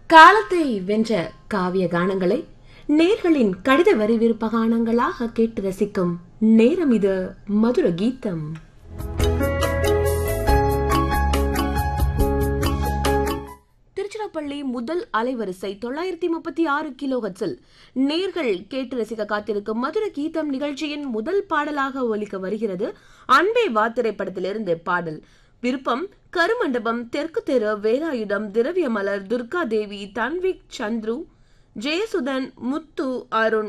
காலத்தை வென்ற காவிய கானங்களை நேர்களின் கடித வரி விருப்ப கானங்களாக கேட்டு ரசிக்கும் நேரம் இது மதுர கீதம் திருச்சிராப்பள்ளி முதல் அலைவரிசை தொள்ளாயிரத்தி முப்பத்தி ஆறு கிலோஹட்ஸில் நேர்கள் கேட்டு ரசிக்க காத்திருக்கும் மதுர கீதம் நிகழ்ச்சியின் முதல் பாடலாக ஒலிக்க வருகிறது அன்பே வா திரைப்படத்திலிருந்து பாடல் விருப்பம் கருமண்டபம் தெற்கு தெரு வேலாயுதம் திரவியமலர் துர்கா தேவி தன்விக் சந்துரு ஜெயசுதன் முத்து அருண்